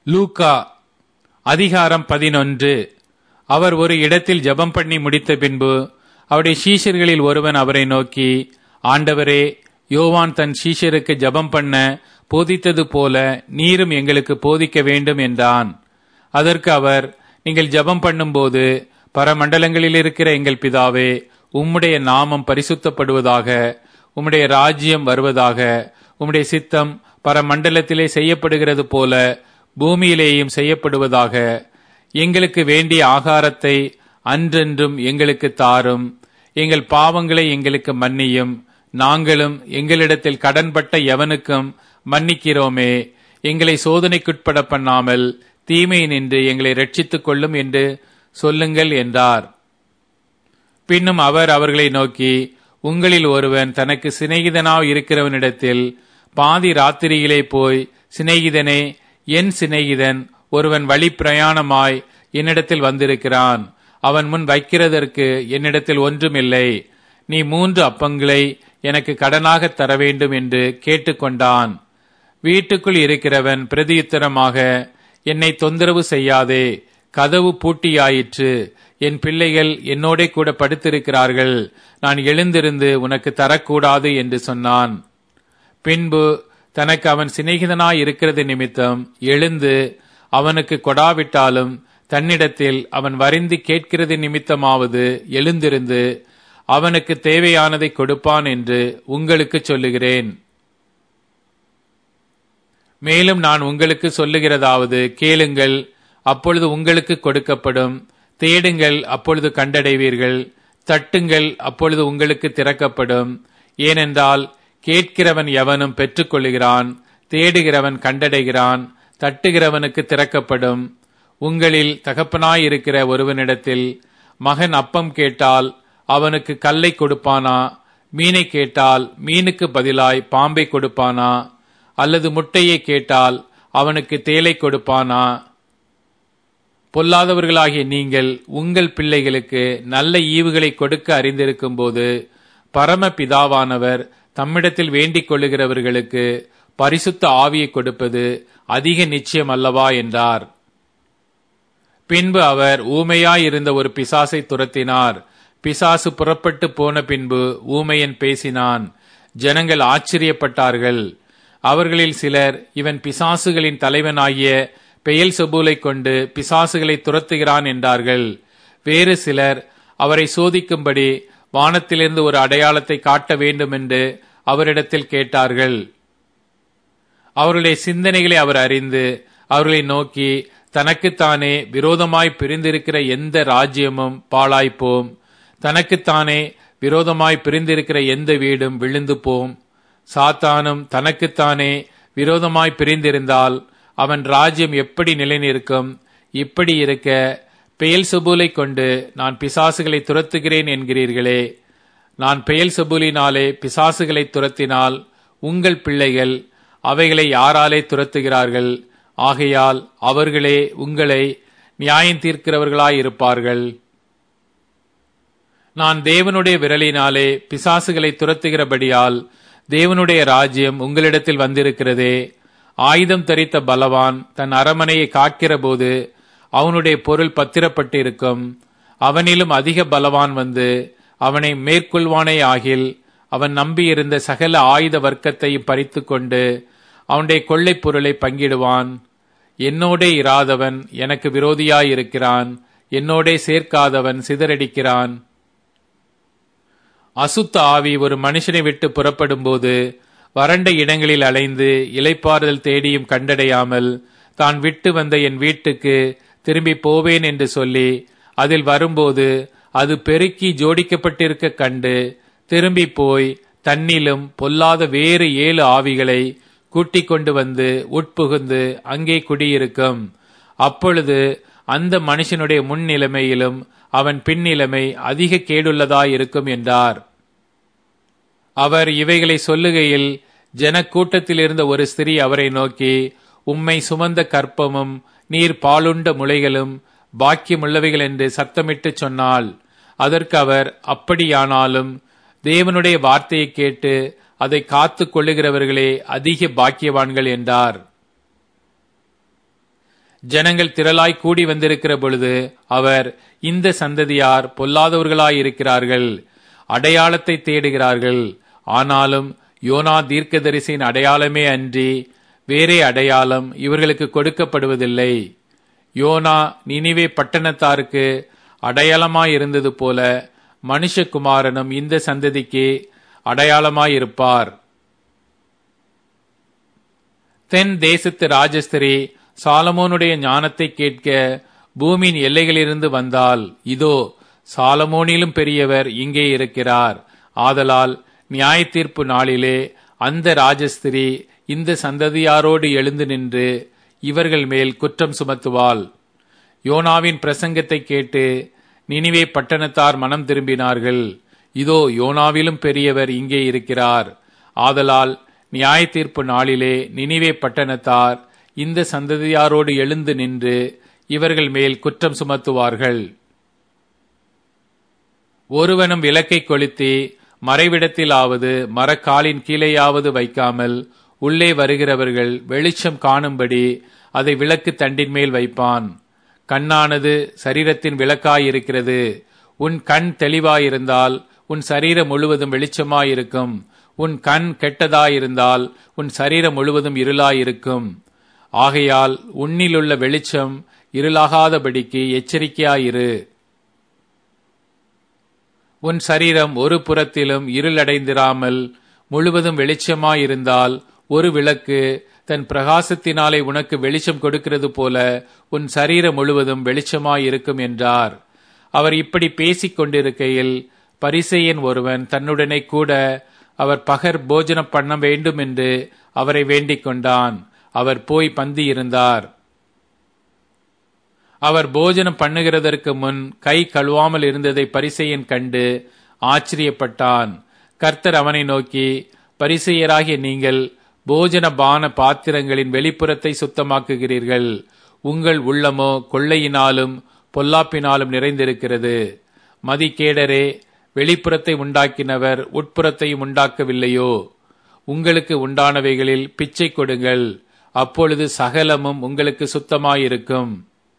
லூக்கா அதிகாரம் பதினொன்று அவர் ஒரு இடத்தில் ஜெபம் பண்ணி முடித்த பின்பு அவருடைய சீஷர்களில் ஒருவன் அவரை நோக்கி ஆண்டவரே யோவான் தன் சீஷருக்கு ஜெபம் பண்ண போதித்தது போல நீரும் எங்களுக்கு போதிக்க வேண்டும் என்றான் அதற்கு அவர் நீங்கள் ஜெபம் பண்ணும்போது பரமண்டலங்களில் இருக்கிற எங்கள் பிதாவே உம்முடைய நாமம் பரிசுத்தப்படுவதாக உம்முடைய ராஜ்யம் வருவதாக உம்முடைய சித்தம் பரமண்டலத்திலே செய்யப்படுகிறது போல பூமியிலேயும் செய்யப்படுவதாக எங்களுக்கு வேண்டிய ஆகாரத்தை அன்றென்றும் எங்களுக்கு தாரும் எங்கள் பாவங்களை எங்களுக்கு மன்னியும் நாங்களும் எங்களிடத்தில் கடன்பட்ட எவனுக்கும் மன்னிக்கிறோமே எங்களை சோதனைக்குட்பட பண்ணாமல் தீமை நின்று எங்களை ரட்சித்துக் கொள்ளும் என்று சொல்லுங்கள் என்றார் பின்னும் அவர் அவர்களை நோக்கி உங்களில் ஒருவன் தனக்கு சிநேகிதனாக இருக்கிறவனிடத்தில் பாதி ராத்திரியிலே போய் சிநேகிதனே என் சிநேகிதன் ஒருவன் வழி பிரயாணமாய் என்னிடத்தில் வந்திருக்கிறான் அவன் முன் வைக்கிறதற்கு என்னிடத்தில் ஒன்றுமில்லை நீ மூன்று அப்பங்களை எனக்கு கடனாக தர வேண்டும் என்று கேட்டுக்கொண்டான் வீட்டுக்குள் இருக்கிறவன் பிரதியுத்தரமாக என்னை தொந்தரவு செய்யாதே கதவு பூட்டியாயிற்று என் பிள்ளைகள் என்னோட கூட படுத்திருக்கிறார்கள் நான் எழுந்திருந்து உனக்கு தரக்கூடாது என்று சொன்னான் பின்பு தனக்கு அவன் சிநேகிதனாய் இருக்கிறது நிமித்தம் எழுந்து அவனுக்கு கொடாவிட்டாலும் தன்னிடத்தில் அவன் வரிந்து கேட்கிறது நிமித்தமாவது எழுந்திருந்து அவனுக்கு தேவையானதை கொடுப்பான் என்று உங்களுக்கு சொல்லுகிறேன் மேலும் நான் உங்களுக்கு சொல்லுகிறதாவது கேளுங்கள் அப்பொழுது உங்களுக்கு கொடுக்கப்படும் தேடுங்கள் அப்பொழுது கண்டடைவீர்கள் தட்டுங்கள் அப்பொழுது உங்களுக்கு திறக்கப்படும் ஏனென்றால் கேட்கிறவன் எவனும் பெற்றுக்கொள்கிறான் தேடுகிறவன் கண்டடைகிறான் தட்டுகிறவனுக்கு திறக்கப்படும் உங்களில் தகப்பனாயிருக்கிற ஒருவனிடத்தில் மகன் அப்பம் கேட்டால் அவனுக்கு கல்லை கொடுப்பானா மீனை கேட்டால் மீனுக்கு பதிலாய் பாம்பை கொடுப்பானா அல்லது முட்டையை கேட்டால் அவனுக்கு தேலை கொடுப்பானா பொல்லாதவர்களாகிய நீங்கள் உங்கள் பிள்ளைகளுக்கு நல்ல ஈவுகளை கொடுக்க அறிந்திருக்கும் போது பரம பிதாவானவர் தம்மிடத்தில் வேண்டிக் கொள்ளுகிறவர்களுக்கு பரிசுத்த ஆவியை கொடுப்பது அதிக நிச்சயம் அல்லவா என்றார் பின்பு அவர் ஊமையாயிருந்த ஒரு பிசாசை துரத்தினார் பிசாசு புறப்பட்டு போன பின்பு ஊமையன் பேசினான் ஜனங்கள் ஆச்சரியப்பட்டார்கள் அவர்களில் சிலர் இவன் பிசாசுகளின் தலைவனாகிய பெயல் செபூலை கொண்டு பிசாசுகளை துரத்துகிறான் என்றார்கள் வேறு சிலர் அவரை சோதிக்கும்படி வானத்திலிருந்து ஒரு அடையாளத்தை காட்ட வேண்டும் என்று அவரிடத்தில் கேட்டார்கள் அவருடைய சிந்தனைகளை அவர் அறிந்து அவர்களை நோக்கி தனக்குத்தானே விரோதமாய் பிரிந்திருக்கிற எந்த ராஜ்யமும் பாழாய்ப்போம் தனக்குத்தானே விரோதமாய் பிரிந்திருக்கிற எந்த வீடும் விழுந்து போம் சாத்தானும் தனக்குத்தானே விரோதமாய் பிரிந்திருந்தால் அவன் ராஜ்யம் எப்படி நிலைநிற்கும் இப்படி இருக்க பெயல் சபூலை கொண்டு நான் பிசாசுகளை துரத்துகிறேன் என்கிறீர்களே நான் பெயல் சபூலினாலே பிசாசுகளை துரத்தினால் உங்கள் பிள்ளைகள் அவைகளை யாராலே துரத்துகிறார்கள் ஆகையால் அவர்களே உங்களை நியாயம் தீர்க்கிறவர்களாயிருப்பார்கள் நான் தேவனுடைய விரலினாலே பிசாசுகளை துரத்துகிறபடியால் தேவனுடைய ராஜ்யம் உங்களிடத்தில் வந்திருக்கிறதே ஆயுதம் தரித்த பலவான் தன் அரமனையை காக்கிற போது அவனுடைய பொருள் பத்திரப்பட்டிருக்கும் அவனிலும் அதிக பலவான் வந்து அவனை மேற்கொள்வானே ஆகில் அவன் நம்பியிருந்த சகல ஆயுத வர்க்கத்தையும் பறித்து கொண்டு அவனுடைய கொள்ளைப் பொருளை பங்கிடுவான் என்னோடே இராதவன் எனக்கு விரோதியாயிருக்கிறான் என்னோடே சேர்க்காதவன் சிதறடிக்கிறான் அசுத்த ஆவி ஒரு மனுஷனை விட்டு புறப்படும்போது வறண்ட இடங்களில் அலைந்து இலைப்பாறுதல் தேடியும் கண்டடையாமல் தான் விட்டு வந்த என் வீட்டுக்கு திரும்பி போவேன் என்று சொல்லி அதில் வரும்போது அது பெருக்கி ஜோடிக்கப்பட்டிருக்க கண்டு திரும்பி போய் தன்னிலும் பொல்லாத வேறு ஏழு ஆவிகளை கூட்டிக் கொண்டு வந்து உட்புகுந்து அங்கே குடியிருக்கும் அப்பொழுது அந்த மனுஷனுடைய முன் நிலைமையிலும் அவன் பின்னிலைமை அதிக கேடுள்ளதாயிருக்கும் என்றார் அவர் இவைகளை சொல்லுகையில் ஜனக்கூட்டத்தில் இருந்த ஒரு ஸ்திரீ அவரை நோக்கி உம்மை சுமந்த கற்பமும் நீர் பாலுண்ட முளைகளும் பாக்கியமுள்ளவைகள் என்று சத்தமிட்டு சொன்னாள் அதற்கு அவர் அப்படியானாலும் தேவனுடைய வார்த்தையை கேட்டு அதை காத்து கொள்ளுகிறவர்களே அதிக பாக்கியவான்கள் என்றார் ஜனங்கள் திரளாய் கூடி வந்திருக்கிற பொழுது அவர் இந்த சந்ததியார் பொல்லாதவர்களாயிருக்கிறார்கள் அடையாளத்தை தேடுகிறார்கள் ஆனாலும் யோனா தீர்க்கதரிசியின் அடையாளமே அன்றி வேறே அடையாளம் இவர்களுக்கு கொடுக்கப்படுவதில்லை யோனா நினிவே பட்டணத்தாருக்கு அடையாளமாயிருந்தது போல மனுஷகுமாரனும் இந்த சந்ததிக்கு அடையாளமாயிருப்பார் தென் தேசத்து ராஜஸ்திரி சாலமோனுடைய ஞானத்தை கேட்க பூமியின் எல்லைகளிலிருந்து வந்தால் இதோ சாலமோனிலும் பெரியவர் இங்கே இருக்கிறார் ஆதலால் நியாய தீர்ப்பு நாளிலே அந்த ராஜஸ்திரி இந்த சந்ததியாரோடு எழுந்து நின்று இவர்கள் மேல் குற்றம் சுமத்துவாள் யோனாவின் பிரசங்கத்தை கேட்டு நினிவே பட்டணத்தார் மனம் திரும்பினார்கள் இதோ யோனாவிலும் பெரியவர் இங்கே இருக்கிறார் ஆதலால் நியாய தீர்ப்பு நாளிலே நினிவே பட்டணத்தார் இந்த சந்ததியாரோடு எழுந்து நின்று இவர்கள் மேல் குற்றம் சுமத்துவார்கள் ஒருவனும் விளக்கை கொளுத்தி மறைவிடத்திலாவது மரக்காலின் கீழேயாவது வைக்காமல் உள்ளே வருகிறவர்கள் வெளிச்சம் காணும்படி அதை விளக்கு தண்டின் மேல் வைப்பான் கண்ணானது சரீரத்தின் விளக்காயிருக்கிறது உன் கண் தெளிவாயிருந்தால் உன் சரீரம் முழுவதும் வெளிச்சமாயிருக்கும் உன் கண் கெட்டதாயிருந்தால் உன் சரீரம் முழுவதும் இருளாயிருக்கும் ஆகையால் உன்னிலுள்ள வெளிச்சம் இருளாகாதபடிக்கு எச்சரிக்கையாயிரு உன் சரீரம் ஒரு புறத்திலும் இருளடைந்திராமல் முழுவதும் வெளிச்சமாயிருந்தால் ஒரு விளக்கு தன் பிரகாசத்தினாலே உனக்கு வெளிச்சம் கொடுக்கிறது போல உன் சரீரம் முழுவதும் வெளிச்சமாயிருக்கும் என்றார் அவர் இப்படி பேசிக் கொண்டிருக்கையில் பரிசெயன் ஒருவன் தன்னுடனே கூட அவர் பகர் போஜனம் பண்ண வேண்டும் என்று அவரை வேண்டிக் கொண்டான் அவர் போய் பந்தி இருந்தார் அவர் போஜனம் பண்ணுகிறதற்கு முன் கை கழுவாமல் இருந்ததை பரிசெயன் கண்டு ஆச்சரியப்பட்டான் கர்த்தர் அவனை நோக்கி பரிசெயராகிய நீங்கள் போஜன பான பாத்திரங்களின் வெளிப்புறத்தை சுத்தமாக்குகிறீர்கள் உங்கள் உள்ளமோ கொள்ளையினாலும் பொல்லாப்பினாலும் நிறைந்திருக்கிறது மதிக்கேடரே வெளிப்புறத்தை உண்டாக்கினவர் உட்புறத்தையும் உண்டாக்கவில்லையோ உங்களுக்கு உண்டானவைகளில் பிச்சை கொடுங்கள் அப்பொழுது சகலமும் உங்களுக்கு சுத்தமாயிருக்கும்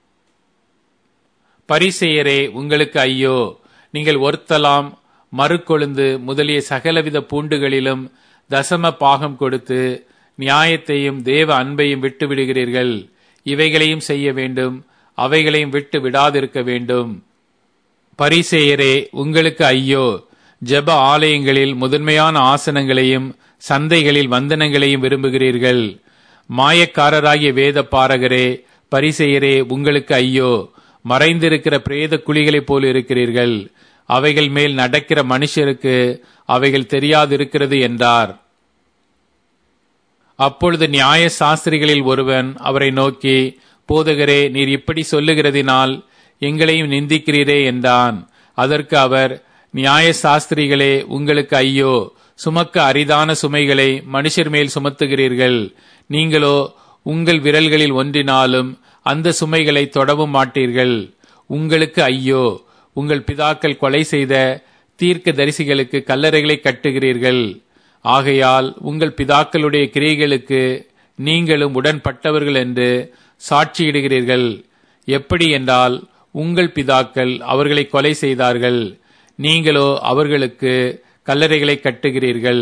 பரிசெயரே உங்களுக்கு ஐயோ நீங்கள் ஒருத்தலாம் மறுக்கொழுந்து முதலிய சகலவித பூண்டுகளிலும் தசம பாகம் கொடுத்து நியாயத்தையும் தேவ அன்பையும் விட்டு விடுகிறீர்கள் இவைகளையும் செய்ய வேண்டும் அவைகளையும் விட்டு விடாதிருக்க வேண்டும் பரிசேயரே உங்களுக்கு ஐயோ ஜெப ஆலயங்களில் முதன்மையான ஆசனங்களையும் சந்தைகளில் வந்தனங்களையும் விரும்புகிறீர்கள் மாயக்காரராகிய வேத பாரகரே பரிசெயரே உங்களுக்கு ஐயோ மறைந்திருக்கிற பிரேத குழிகளைப் போல் இருக்கிறீர்கள் அவைகள் மேல் நடக்கிற மனுஷருக்கு அவைகள் தெரியாதிருக்கிறது என்றார் அப்பொழுது நியாய சாஸ்திரிகளில் ஒருவன் அவரை நோக்கி போதகரே நீர் இப்படி சொல்லுகிறதினால் எங்களையும் நிந்திக்கிறீரே என்றான் அதற்கு அவர் நியாய சாஸ்திரிகளே உங்களுக்கு ஐயோ சுமக்க அரிதான சுமைகளை மனுஷர் மேல் சுமத்துகிறீர்கள் நீங்களோ உங்கள் விரல்களில் ஒன்றினாலும் அந்த சுமைகளை தொடவும் மாட்டீர்கள் உங்களுக்கு ஐயோ உங்கள் பிதாக்கள் கொலை செய்த தீர்க்க தரிசிகளுக்கு கல்லறைகளை கட்டுகிறீர்கள் ஆகையால் உங்கள் பிதாக்களுடைய கிரியைகளுக்கு நீங்களும் உடன்பட்டவர்கள் என்று சாட்சியிடுகிறீர்கள் எப்படி என்றால் உங்கள் பிதாக்கள் அவர்களை கொலை செய்தார்கள் நீங்களோ அவர்களுக்கு கல்லறைகளை கட்டுகிறீர்கள்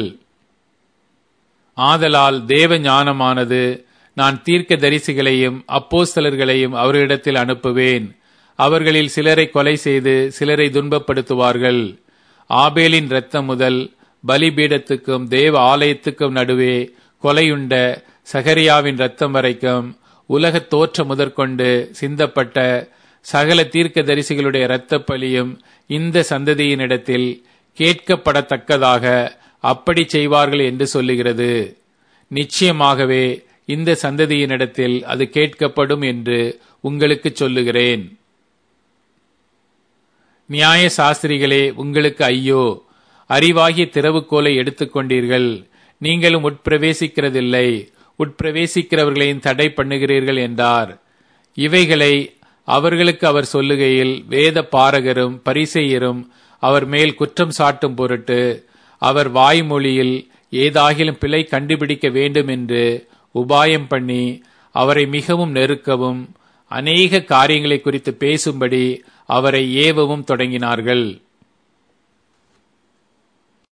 ஆதலால் தேவ ஞானமானது நான் தீர்க்க தரிசிகளையும் அப்போஸ்தலர்களையும் அவர்களிடத்தில் அனுப்புவேன் அவர்களில் சிலரை கொலை செய்து சிலரை துன்பப்படுத்துவார்கள் ஆபேலின் இரத்தம் முதல் பலிபீடத்துக்கும் தேவ ஆலயத்துக்கும் நடுவே கொலையுண்ட சகரியாவின் இரத்தம் வரைக்கும் உலக தோற்ற முதற்கொண்டு சிந்தப்பட்ட சகல தீர்க்க தரிசிகளுடைய இரத்த பலியும் இந்த சந்ததியினிடத்தில் கேட்கப்படத்தக்கதாக அப்படி செய்வார்கள் என்று சொல்லுகிறது நிச்சயமாகவே இந்த சந்ததியினிடத்தில் அது கேட்கப்படும் என்று உங்களுக்கு சொல்லுகிறேன் நியாய சாஸ்திரிகளே உங்களுக்கு ஐயோ அறிவாகிய திறவுகோலை எடுத்துக்கொண்டீர்கள் நீங்களும் உட்பிரவேசிக்கிறதில்லை உட்பிரவேசிக்கிறவர்களையும் தடை பண்ணுகிறீர்கள் என்றார் இவைகளை அவர்களுக்கு அவர் சொல்லுகையில் வேத பாரகரும் பரிசெயரும் அவர் மேல் குற்றம் சாட்டும் பொருட்டு அவர் வாய்மொழியில் ஏதாகிலும் பிழை கண்டுபிடிக்க வேண்டும் என்று உபாயம் பண்ணி அவரை மிகவும் நெருக்கவும் அநேக காரியங்களை குறித்து பேசும்படி அவரை ஏவவும் தொடங்கினார்கள்